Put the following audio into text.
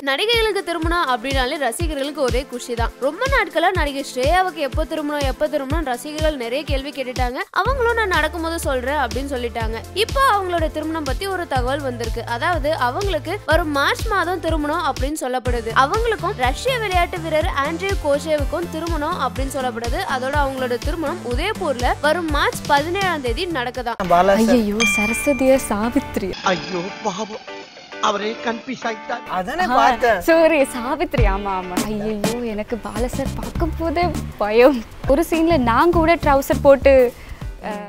நடிகைகளுக்கு திருமணம் அப்படின்னாலே ரசிகர்களுக்கு ஒரே குஷி தான் ரொம்ப நாட்களா நடிகை ஸ்ரேயாவுக்கு எப்போ திருமணம் எப்போ திருமணம் ரசிகர்கள் நிறைய கேள்வி கேட்டுட்டாங்க அவங்களும் நான் நடக்கும்போது சொல்றேன் அப்படின்னு சொல்லிட்டாங்க இப்போ அவங்களோட திருமணம் பத்தி ஒரு தகவல் வந்திருக்கு அதாவது அவங்களுக்கு வரும் மார்ச் மாதம் திருமணம் அப்படின்னு சொல்லப்படுது அவங்களுக்கும் ரஷ்ய விளையாட்டு வீரர் ஆண்ட்ரே கோஷேவுக்கும் திருமணம் அப்படின்னு சொல்லப்படுது அதோட அவங்களோட திருமணம் உதயபூர்ல வரும் மார்ச் பதினேழாம் தேதி நடக்குதாம் பாலா சார் ஐயோ சரஸ்வதியா சாவித்ரி ஐயோ பாவம் அவரே கன்ஃபியூஸ் ஆயிட்டார் அதானே பார்த்தேன் சாரி சாவித்ரி ஆமா ஆமா ஐயோ எனக்கு பால சார் பார்க்கும் போதே பயம் ஒரு சீன்ல நான் கூட ட்ரவுசர் போட்டு அஹ்,